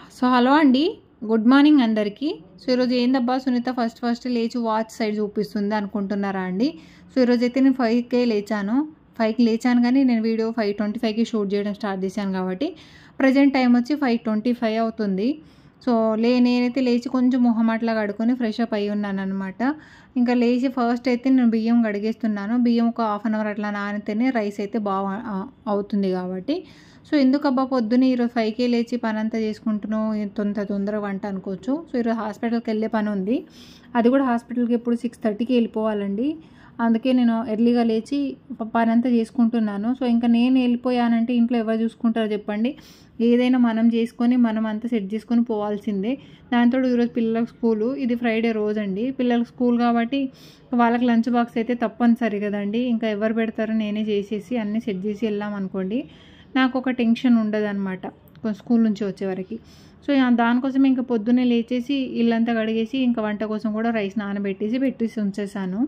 so hello అండి good morning అందరికీ so ఈరోజు ఏందబ్బా సునీత ఫస్ట్ ఫస్ట్ లేచి వాచ్ సైడ్ చూపిస్తుంది అనుకుంటున్నారా అండి సో ఈరోజు అయితే నేను ఫైవ్కే లేచాను ఫైవ్కి లేచాను కానీ నేను వీడియో ఫైవ్ ట్వంటీ ఫైవ్కి షూట్ చేయడం స్టార్ట్ చేశాను కాబట్టి ప్రజెంట్ టైం వచ్చి ఫైవ్ ట్వంటీ ఫైవ్ అవుతుంది సో లే నేనైతే లేచి కొంచెం మొహమాటలా కడుక్కొని ఫ్రెష్ అప్ అయి ఉన్నాను అనమాట ఇంకా లేచి ఫస్ట్ అయితే నేను బియ్యం కడిగేస్తున్నాను బియ్యం ఒక హాఫ్ అన్ అవర్ అట్లా నానితేనే రైస్ అయితే బాగా ఆ, అవుతుంది కాబట్టి సో ఎందుకబ్బా పొద్దున్న ఈరోజు ఫైవ్కే లేచి పని అంతా చేసుకుంటున్నావు తొందర తొందరగా వంట అనుకోవచ్చు సో ఈరోజు హాస్పిటల్కి వెళ్ళే పని ఉంది అది కూడా హాస్పిటల్కి ఎప్పుడు సిక్స్ థర్టీకి వెళ్ళిపోవాలండి అందుకే నేను ఎర్లీగా లేచి ప- పని అంతా చేసుకుంటున్నాను సో ఇంకా నేను వెళ్ళిపోయానంటే ఇంట్లో ఎవరు చూసుకుంటారో చెప్పండి ఏదైనా మనం చేసుకొని మనం అంతా సెట్ చేసుకొని పోవాల్సిందే దాంతో ఈరోజు పిల్లలకు స్కూలు ఇది ఫ్రైడే రోజు అండి పిల్లలకు స్కూల్ కాబట్టి వాళ్ళకి లంచ్ బాక్స్ అయితే తప్పనిసరి కదండి ఇంకా ఎవరు పెడతారో నేనే చేసేసి అన్నీ సెట్ చేసి వెళ్ళాం అనుకోండి నాకు ఒక టెన్షన్ ఉండదు అనమాట స్కూల్ నుంచి వచ్చేవరకు సో ఇక దానికోసం ఇంకా పొద్దున్నే లేచేసి ఇల్లంతా కడిగేసి ఇంకా వంట కోసం కూడా రైస్ నానబెట్టేసి పెట్టేసి ఉంచేసాను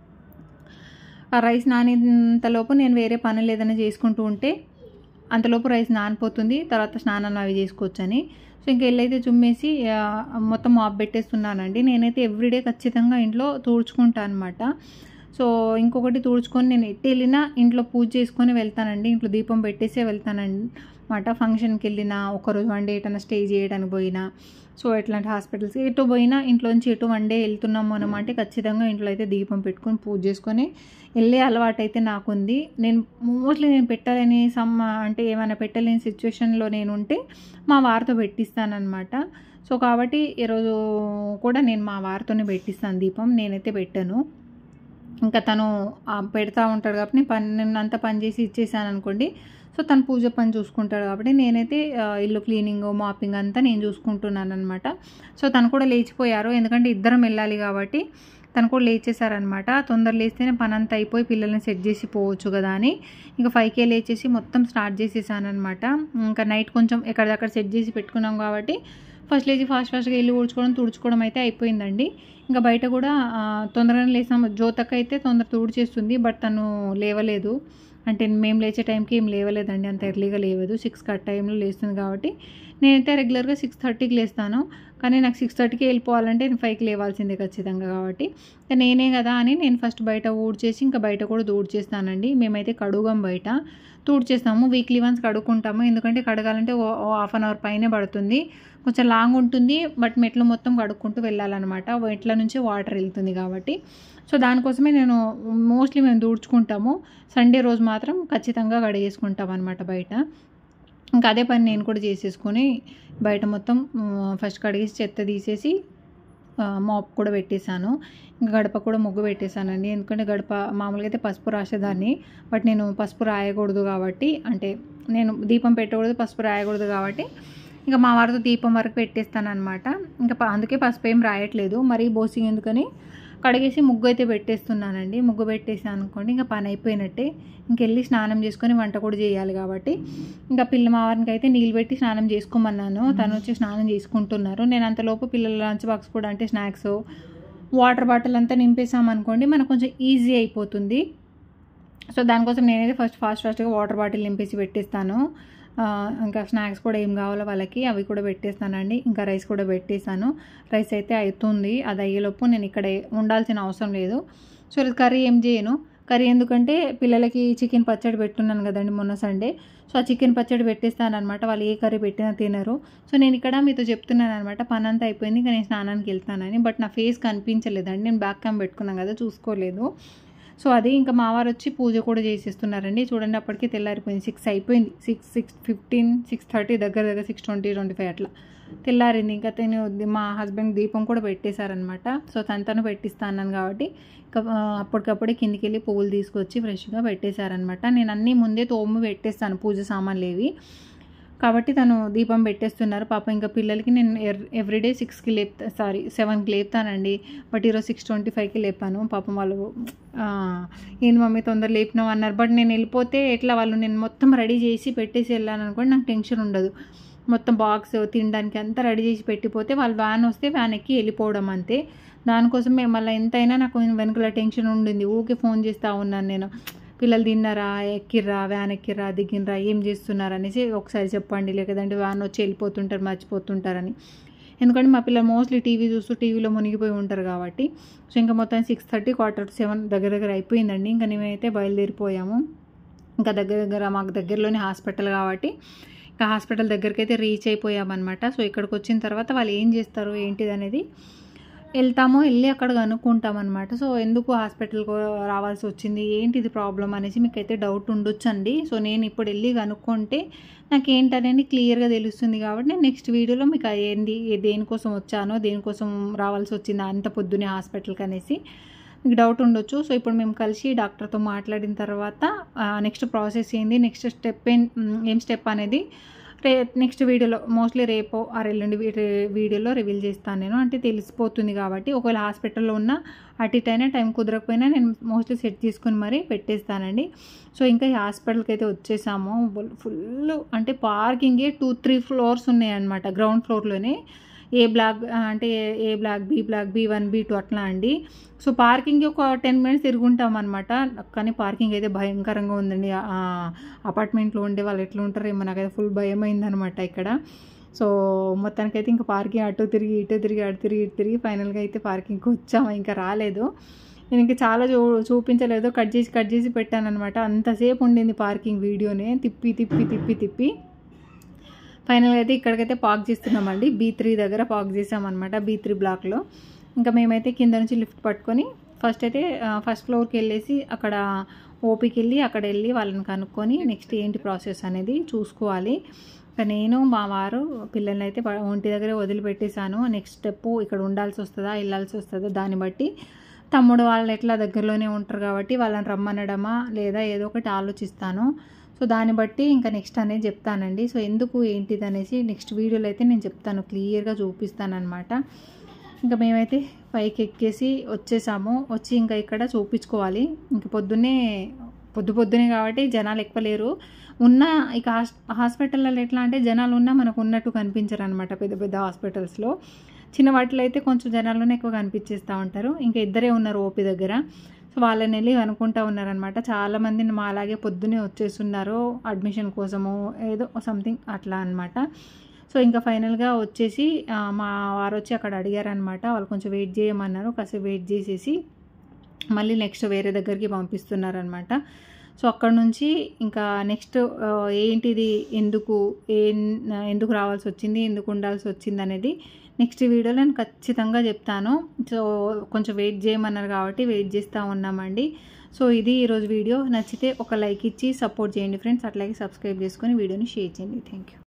ఆ రైస్ నానేంతలోపు నేను వేరే పనులు ఏదైనా చేసుకుంటూ ఉంటే అంతలోపు రైస్ నానిపోతుంది తర్వాత స్నానం అవి చేసుకోవచ్చని సో ఇంకా వెళ్ళైతే చుమ్మేసి ఆ, మొత్తం మాప్ పెట్టేస్తున్నానండి నేనైతే ఎవ్రీడే ఖచ్చితంగా ఇంట్లో తుడుచుకుంటాను అనమాట సో ఇంకొకటి తుడుచుకొని నేను ఎట్టి వెళ్ళినా ఇంట్లో పూజ చేసుకొని వెళ్తానండి ఇంట్లో దీపం పెట్టేసే వెళ్తానండి మాట ఫంక్షన్కి వెళ్ళినా ఒకరోజు వన్ డే ఎటైనా స్టే చేయడానికి పోయినా సో ఎట్లాంటి హాస్పిటల్స్ ఎటు పోయినా ఇంట్లోంచి ఎటు వన్ డే వెళ్తున్నాము అనమాట ఖచ్చితంగా ఇంట్లో అయితే దీపం పెట్టుకొని పూజ చేసుకొని వెళ్ళే అలవాటు అయితే నాకుంది నేను మోస్ట్లీ నేను పెట్టలేని సమ్ అంటే ఏమైనా పెట్టలేని సిచ్యువేషన్లో నేను ఉంటే మా వారితో పెట్టిస్తానమాట సో కాబట్టి ఈరోజు కూడా నేను మా వారితోనే పెట్టిస్తాను దీపం నేనైతే పెట్టాను ఇంకా తను ఆ, పెడతా ఉంటాడు కాబట్టి నేను పని నేను అంతా పని చేసి ఇచ్చేసాను అనుకోండి సో తను పూజ పని చూసుకుంటాడు కాబట్టి నేనైతే ఆ, ఇల్లు క్లీనింగ్ మాపింగ్ అంతా నేను చూసుకుంటున్నాను అనమాట సో తను కూడా లేచిపోయారు ఎందుకంటే ఇద్దరం వెళ్ళాలి కాబట్టి తను కూడా లేచేశారనమాట తొందర లేస్తేనే పని అంతా అయిపోయి పిల్లల్ని సెట్ చేసి పోవచ్చు కదా అని ఇంకా ఫైవ్కే లేచేసి మొత్తం స్టార్ట్ చేసేసాను అనమాట ఇంకా నైట్ కొంచెం ఎక్కడిదక్కడ సెట్ చేసి పెట్టుకున్నాం కాబట్టి ఫస్ట్ లేచి ఫాస్ట్ ఫాస్ట్గా ఇల్లు ఊడ్చుకోవడం తుడుచుకోవడం అయితే అయిపోయిందండి ఇంకా బయట కూడా ఆ, తొందరగానే లేసాం జ్యోతక్క అయితే తొందర తుడిచేస్తుంది బట్ తను లేవలేదు అంటే మేము లేచే టైంకి ఏం లేవలేదండి అంత ఎర్లీగా లేవదు సిక్స్ కట్ టైంలో లేస్తుంది కాబట్టి నేనైతే రెగ్యులర్గా సిక్స్ థర్టీకి లేస్తాను కానీ నాకు సిక్స్ థర్టీకి వెళ్ళిపోవాలంటే నేను ఫైవ్కి లేవాల్సిందే ఖచ్చితంగా కాబట్టి ఇంకా నేనే కదా అని నేను ఫస్ట్ బయట ఊడ్చేసి ఇంకా బయట కూడా దూడ్చేస్తానండి మేమైతే కడుగం బయట తూడ్చేస్తాము వీక్లీ వన్స్ కడుక్కుంటాము ఎందుకంటే కడగాలంటే ఓ హాఫ్ అన్ అవర్ పైనే పడుతుంది కొంచెం లాంగ్ ఉంటుంది బట్ మెట్లు మొత్తం కడుక్కుంటూ వెళ్ళాలన్నమాట మెట్ల నుంచి వాటర్ వెళ్తుంది కాబట్టి సో దానికోసమే నేను మోస్ట్లీ మేము దూడ్చుకుంటాము సండే రోజు మాత్రం ఖచ్చితంగా కడిగేసుకుంటాం అనమాట బయట ఇంకా అదే పని నేను కూడా చేసేసుకొని బయట మొత్తం ఫస్ట్ కడిగేసి చెత్త తీసేసి మాప్ కూడా పెట్టేశాను ఇంకా గడప కూడా ముగ్గు పెట్టేశానండి ఎందుకంటే గడప మామూలుగా అయితే పసుపు రాసేదాన్ని బట్ నేను పసుపు రాయకూడదు కాబట్టి అంటే నేను దీపం పెట్టకూడదు పసుపు రాయకూడదు కాబట్టి ఇంకా మా వారితో దీపం వరకు పెట్టేస్తాను అనమాట ఇంకా ప- అందుకే పసుపు ఏం రాయట్లేదు మరీ బోసింగ్ ఎందుకని కడిగేసి ముగ్గు అయితే పెట్టేస్తున్నానండి ముగ్గు పెట్టేసాను అనుకోండి ఇంకా పని అయిపోయినట్టే ఇంకెళ్ళి స్నానం చేసుకొని వంట కూడా చేయాలి కాబట్టి ఇంకా పిల్ల మా వారికి అయితే నీళ్ళు పెట్టి స్నానం చేసుకోమన్నాను తను వచ్చి స్నానం చేసుకుంటున్నారు నేను అంతలోపు పిల్లల లంచ్ బాక్స్ కూడా అంటే స్నాక్స్ వాటర్ బాటిల్ అంతా నింపేసాం అనుకోండి మనకు కొంచెం ఈజీ అయిపోతుంది సో దానికోసం నేనైతే ఫస్ట్ ఫాస్ట్ ఫాస్ట్గా వాటర్ బాటిల్ నింపేసి పెట్టేస్తాను ఆ, ఇంకా స్నాక్స్ కూడా ఏం కావాలో వాళ్ళకి అవి కూడా పెట్టేస్తానండి ఇంకా రైస్ కూడా పెట్టేశాను రైస్ అయితే అవుతుంది అది అయ్యేలోపు నేను ఇక్కడ ఉండాల్సిన అవసరం లేదు సో ఇది కర్రీ ఏం చేయను కర్రీ ఎందుకంటే పిల్లలకి చికెన్ పచ్చడి పెట్టున్నాను కదండి మొన్న సండే సో ఆ చికెన్ పచ్చడి పెట్టేస్తాను అనమాట వాళ్ళు ఏ కర్రీ పెట్టినా తినరు సో నేను ఇక్కడ మీతో చెప్తున్నాను అనమాట పని అంతా అయిపోయింది ఇంకా నేను స్నానానికి వెళ్తానని బట్ నా ఫేస్ కనిపించలేదండి నేను బ్యాక్ క్యామ్ పెట్టుకున్నాను కదా చూసుకోలేదు సో అది ఇంకా మావారు వచ్చి పూజ కూడా చేసేస్తున్నారండి చూడండి అప్పటికి తెల్లారిపోయింది సిక్స్ అయిపోయింది six six fifteen six thirty దగ్గర దగ్గర సిక్స్ ట్వంటీ ట్వంటీ ఫైవ్ అట్లా తెల్లారింది ఇంకా తను మా హస్బెండ్ దీపం కూడా పెట్టేశారనమాట సో తను తను పెట్టిస్తాను కాబట్టి ఇంకా ఆ, అప్పటికప్పుడే కిందికి వెళ్ళి పువ్వులు తీసుకొచ్చి ఫ్రెష్గా పెట్టేశారనమాట నేను అన్నీ ముందే తోము పెట్టేస్తాను పూజ సామాన్లు ఏవి కాబట్టి తను దీపం పెట్టేస్తున్నారు పాప ఇంకా పిల్లలకి నేను ఎవ్రీడే సిక్స్కి లేపుతా సారీ సెవెన్కి లేపుతానండి బట్ ఈరోజు సిక్స్ ట్వంటీ ఫైవ్కి లేపాను పాపం వాళ్ళు ఆ, ఏంది మమ్మీ తొందర లేపినావు అన్నారు బట్ నేను వెళ్ళిపోతే ఎట్లా వాళ్ళు నేను మొత్తం రెడీ చేసి పెట్టేసి వెళ్ళాను అనుకోండి నాకు టెన్షన్ ఉండదు మొత్తం బాక్స్ తినడానికి అంతా రెడీ చేసి పెట్టిపోతే వాళ్ళు వ్యాన్ వస్తే వ్యాన్ ఎక్కి వెళ్ళిపోవడం అంతే దానికోసం మళ్ళీ ఎంతైనా నాకు వెనుకల టెన్షన్ ఉండింది ఊకే ఫోన్ చేస్తూ ఉన్నాను నేను పిల్లలు తిన్నారా ఎక్కిర్రా వ్యాన్ ఎక్కిర్రా దిగినరా ఏం చేస్తున్నారు అనేసి ఒకసారి చెప్పండి లేదంటే వ్యాన్ వచ్చి వెళ్ళిపోతుంటారు మర్చిపోతుంటారని ఎందుకంటే మా పిల్లలు మోస్ట్లీ టీవీ చూస్తూ టీవీలో మునిగిపోయి ఉంటారు కాబట్టి సో ఇంకా మొత్తం six thirty quarter to seven దగ్గర దగ్గర అయిపోయిందండి ఇంకా మేమైతే బయలుదేరిపోయాము ఇంకా దగ్గర దగ్గర మాకు దగ్గరలోనే హాస్పిటల్ కాబట్టి ఇంకా హాస్పిటల్ దగ్గరికి అయితే రీచ్ అయిపోయామన్నమాట సో ఇక్కడికి వచ్చిన తర్వాత వాళ్ళు ఏం చేస్తారు ఏంటిది అనేది వెళ్తాము వెళ్ళి అక్కడ కనుక్కుంటాం అనమాట సో ఎందుకు హాస్పిటల్కి రావాల్సి వచ్చింది ఏంటిది ప్రాబ్లం అనేసి మీకు అయితే డౌట్ ఉండొచ్చండి సో నేను ఇప్పుడు వెళ్ళి కనుక్కుంటే నాకు ఏంటనేది క్లియర్గా తెలుస్తుంది కాబట్టి నేను నెక్స్ట్ వీడియోలో మీకు అది ఏంది దేనికోసం వచ్చానో దేనికోసం రావాల్సి వచ్చింది అంత పొద్దునే హాస్పిటల్కి అనేసి మీకు డౌట్ ఉండొచ్చు సో ఇప్పుడు మేము కలిసి డాక్టర్తో మాట్లాడిన తర్వాత నెక్స్ట్ ప్రాసెస్ ఏంది నెక్స్ట్ స్టెప్ ఏం ఏం స్టెప్ అనేది రే నెక్స్ట్ వీడియోలో మోస్ట్లీ రేపో ఆ ఎల్లుండి వీడియోలో రివీల్ చేస్తాను నేను అంటే తెలిసిపోతుంది కాబట్టి ఒకవేళ హాస్పిటల్లో ఉన్న అటు ఇటు అయినా టైం కుదరకపోయినా నేను మోస్ట్లీ సెట్ చేసుకొని మరీ పెట్టేస్తానండి సో ఇంకా ఈ హాస్పిటల్కి అయితే వచ్చేసాము ఫుల్ అంటే పార్కింగే టూ త్రీ ఫ్లోర్స్ ఉన్నాయన్నమాట గ్రౌండ్ ఫ్లోర్లోనే ఏ బ్లాక్ అంటే A block B block B one B two అట్లా అండి సో పార్కింగ్ ఒక టెన్ మినిట్స్ తిరుగుంటాం అనమాట కానీ పార్కింగ్ అయితే భయంకరంగా ఉందండి అపార్ట్మెంట్లో ఉండే వాళ్ళు ఎట్లా ఉంటారేమో నాకైతే ఫుల్ భయం అయిందనమాట ఇక్కడ సో మొత్తానికైతే ఇంకా పార్కింగ్ అటు తిరిగి ఇటు తిరిగి అటు తిరిగి ఇటు తిరిగి ఫైనల్గా అయితే పార్కింగ్కి వచ్చాము ఇంకా రాలేదు నేను ఇంకా చాలా చూ చూపించలేదు కట్ చేసి కట్ చేసి పెట్టాను అనమాట అంతసేపు ఉండింది పార్కింగ్ వీడియోనే తిప్పి తిప్పి తిప్పి తిప్పి ఫైనల్గా అయితే ఇక్కడికైతే పార్క్ చేస్తున్నామండి బీ త్రీ దగ్గర పార్క్ చేసామన్నమాట బీ త్రీ బ్లాక్లో ఇంకా మేమైతే కింద నుంచి లిఫ్ట్ పట్టుకొని ఫస్ట్ అయితే ఫస్ట్ ఫ్లోర్కి వెళ్ళేసి అక్కడ ఓపీకి వెళ్ళి అక్కడ వెళ్ళి వాళ్ళని కనుక్కొని నెక్స్ట్ ఏంటి ప్రాసెస్ అనేది చూసుకోవాలి ఇంకా నేను మా వారు పిల్లల్ని అయితే ఒంటి దగ్గర వదిలిపెట్టేశాను నెక్స్ట్ స్టెప్ ఇక్కడ ఉండాల్సి వస్తుందా వెళ్ళాల్సి వస్తుందా దాన్ని బట్టి తమ్ముడు వాళ్ళు ఎట్లా దగ్గరలోనే ఉంటారు కాబట్టి వాళ్ళని రమ్మనడమా లేదా ఏదో ఒకటి ఆలోచిస్తాను సో దాన్ని బట్టి ఇంకా నెక్స్ట్ అనేది చెప్తానండి సో ఎందుకు ఏంటిది అనేసి నెక్స్ట్ వీడియోలో అయితే నేను చెప్తాను క్లియర్గా చూపిస్తాను అనమాట ఇంకా మేమైతే పైకి ఎక్కేసి వచ్చేసాము వచ్చి ఇంకా ఇక్కడ చూపించుకోవాలి ఇంక పొద్దున్నే పొద్దు పొద్దునే కాబట్టి జనాలు ఎక్కువ లేరు ఉన్న ఇక హాస్పిటల్లో ఎట్లా అంటే జనాలు ఉన్నా మనకు ఉన్నట్టు కనిపించరు అనమాట పెద్ద పెద్ద హాస్పిటల్స్లో చిన్న వాటిలో అయితే కొంచెం జనాల్లోనే ఎక్కువ కనిపించేస్తూ ఉంటారు ఇంకా ఇద్దరే ఉన్నారు ఓపీ దగ్గర సో వాళ్ళని వెళ్ళి అనుకుంటా ఉన్నారనమాట చాలామంది మా అలాగే పొద్దునే వచ్చేస్తున్నారు అడ్మిషన్ కోసము ఏదో సంథింగ్ అట్లా అనమాట సో ఇంకా ఫైనల్గా వచ్చేసి మా వారు వచ్చి అక్కడ అడిగారనమాట వాళ్ళు కొంచెం వెయిట్ చేయమన్నారు కాసేపు వెయిట్ చేసేసి మళ్ళీ నెక్స్ట్ వేరే దగ్గరికి పంపిస్తున్నారనమాట సో అక్కడ నుంచి ఇంకా నెక్స్ట్ ఏంటిది ఎందుకు ఏం ఎందుకు రావాల్సి వచ్చింది ఎందుకు ఉండాల్సి వచ్చింది అనేది నెక్స్ట్ వీడియోలో నేను ఖచ్చితంగా చెప్తాను సో కొంచెం వెయిట్ చేయమన్నారు కాబట్టి వెయిట్ చేస్తూ ఉన్నామండి సో ఇది ఈరోజు వీడియో నచ్చితే ఒక లైక్ ఇచ్చి సపోర్ట్ చేయండి ఫ్రెండ్స్ అట్లాగే సబ్స్క్రైబ్ చేసుకొని వీడియోని షేర్ చేయండి థ్యాంక్ యూ